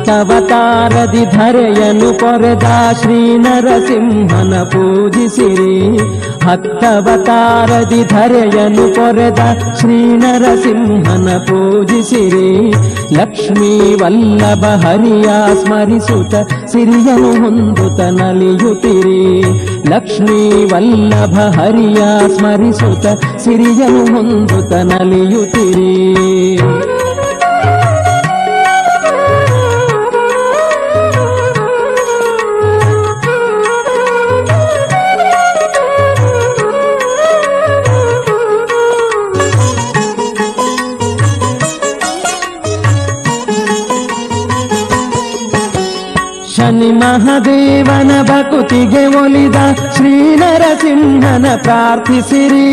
ಹತ್ತವತಾರದಿ ಧರೆಯನು ಪೊರೆದ ಶ್ರೀ ನರಸಿಂಹನ ಪೂಜಿಸಿರಿ ಹತ್ತವತಾರದಿ ಧರೆಯನು ಪೊರೆದ ಶ್ರೀ ನರಸಿಂಹನ ಪೂಜಿಸಿರಿ ಲಕ್ಷ್ಮೀ ವಲ್ಲಭ ಹರಿಯ ಸ್ಮರಿಸುತ್ತ ಸಿರಿಯನು ಹೊಂದುತ್ತ ನಲಿಯುತ್ತಿರಿ ಲಕ್ಷ್ಮೀ ವಲ್ಲಭ ಹರಿಯ ಸ್ಮರಿಸುತ್ತ ಸಿರಿಯನು ಹೊಂದುತ್ತ ನಲಿಯುತ್ತಿರಿ ಶನಿ ಮಹಾದೇವನ ಭಕುತಿಗೆ ಒಲಿದ ಶ್ರೀ ನರಸಿಂಹನ ಪ್ರಾರ್ಥಿಸಿರಿ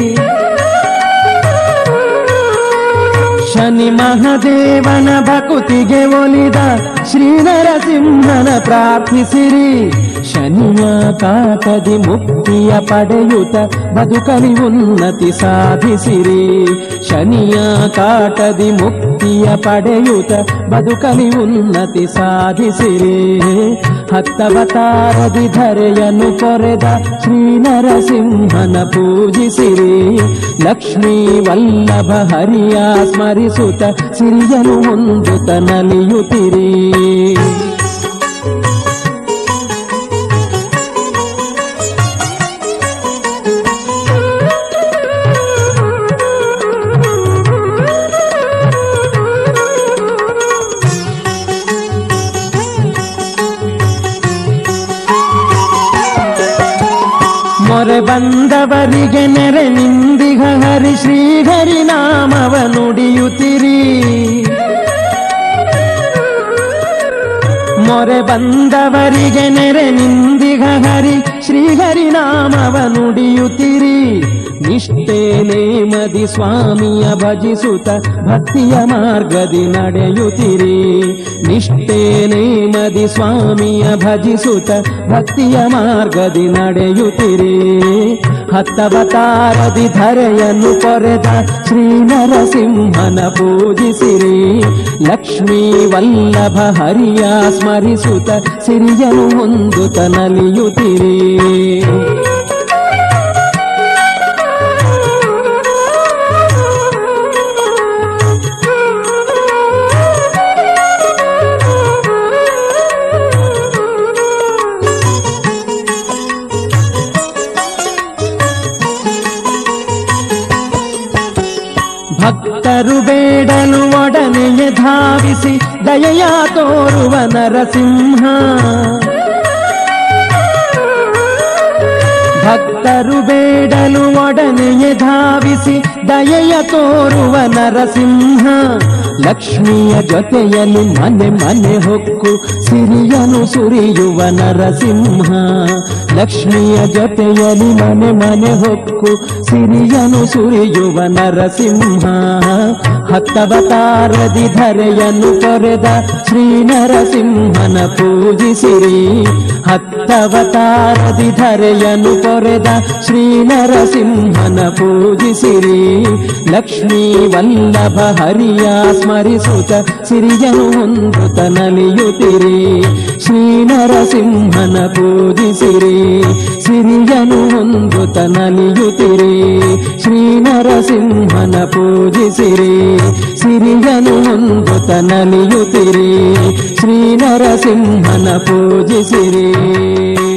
ಶನಿ ಮಹಾದೇವನ ಭಕುತಿಗೆ ಒಲಿದ ಶ್ರೀ ನರಸಿಂಹನ ಪ್ರಾರ್ಥಿಸಿರಿ ಶನಿಯ ಕಾಟದಿ ಮುಕ್ತಿಯ ಪಡೆಯುತ್ತ ಬದುಕಲಿ ಉನ್ನತಿ ಸಾಧಿಸಿರಿ ಶನಿಯ ಕಾಟದಿ ಮುಕ್ತಿಯ ಪಡೆಯುತ್ತ ಬದುಕಲಿ ಉನ್ನತಿ ಸಾಧಿಸಿರಿ ಹತ್ತವತಾರದಿ ಧರೆಯನ್ನು ಪೊರೆದ ಶ್ರೀ ನರಸಿಂಹನ ಪೂಜಿಸಿರಿ ಲಕ್ಷ್ಮೀ ವಲ್ಲಭ ಹರಿಯ ಸ್ಮರಿಸುತ್ತ ಸಿರಿಯನು ಹೊಂದುತ್ತ ನಲಿಯುತ್ತಿರಿ ಮೊರೆ ಬಂದವರಿಗೆ ನೆರೆ ನಿಂದಿಗ ಹರಿ ಶ್ರೀಹರಿ ನಾಮವ ನುಡಿಯುತ್ತಿರಿ ಮೊರೆ ಬಂದವರಿಗೆ ನೆರೆ ನಿಂದಿಗ ಹರಿ ಶ್ರೀಹರಿ ನಾಮವ ನುಡಿಯುತ್ತಿರಿ ನಿಷ್ಠೆ ನೇಮದಿ ಸ್ವಾಮಿಯ ಭಜಿಸುತ್ತ ಭಕ್ತಿಯ ಮಾರ್ಗದಿ ನಡೆಯುತ್ತಿರಿ ನಿಷ್ಠೆ ನೇಮದಿ ಸ್ವಾಮಿಯ ಭಜಿಸುತ್ತ ಭಕ್ತಿಯ ಮಾರ್ಗದಿ ನಡೆಯುತ್ತಿರಿ ಹತ್ತವತಾರದಿ ಧರೆಯನ್ನು ಪೊರೆದ ಶ್ರೀ ನರಸಿಂಹನ ಪೂಜಿಸಿರಿ ಲಕ್ಷ್ಮೀ ವಲ್ಲಭ ಹರಿಯ ಸ್ಮರಿಸುತ್ತ ಸಿರಿಯನು ಹೊಂದುತ್ತ ನಲಿಯುತ್ತಿರಿ ಭಕ್ತರು ಬೇಡಲು ಒಡನೆಯೇ ಧಾವಿಸಿ ದಯೆಯ ತೋರುವ ನರಸಿಂಹ ಭಕ್ತರು ಬೇಡಲು ಒಡನೆಯೇ ಧಾವಿಸಿ ದಯೆಯ ತೋರುವ ನರಸಿಂಹ ಲಕ್ಷ್ಮಿಯ ಜೊತೆಯಲ್ಲಿ ಮನೆ ಮನೆ ಹೊಕ್ಕು ಸಿರಿಯನು ಸುರಿಯುವ ನರಸಿಂಹ ಲಕ್ಷ್ಮಿಯ ಜೊತೆಯಲ್ಲಿ ಮನೆ ಮನೆ ಹೊಕ್ಕು ಸಿರಿಯನು ಸುರಿಯುವ ನರಸಿಂಹ ಹತ್ತವತಾರದಿ ಧರೆಯನ್ನು ತೊರೆದ ಶ್ರೀ ನರಸಿಂಹನ ಪೂಜಿಸಿರಿ ಹತ್ತವತಾರದಿ ಧರೆಯನ್ನು ತೊರೆದ ಶ್ರೀ ನರಸಿಂಹನ ಪೂಜಿಸಿರಿ ಲಕ್ಷ್ಮೀ ವಲ್ಲಭ ಹರಿಯ ಸ್ಮರಿಸುತ್ತ ಸಿರಿಯನು ಹೊಂದುತ್ತ ನಲಿಯುತ್ತಿರಿ ಶ್ರೀ ನರಸಿಂಹನ ಪೂಜಿಸಿರಿ ಸಿರಿಯನು ಹೊಂದುತ್ತ ನಲಿಯುತ್ತಿರಿ ಶ್ರೀ ನರಸಿಂಹನ ಪೂಜಿಸಿರಿ ಸಿರಿಯನು ಹೊಂದುತ್ತ ನಲಿಯುತ್ತಿರಿ ಶ್ರೀ ನರಸಿಂಹನ ಪೂಜಿಸಿರಿ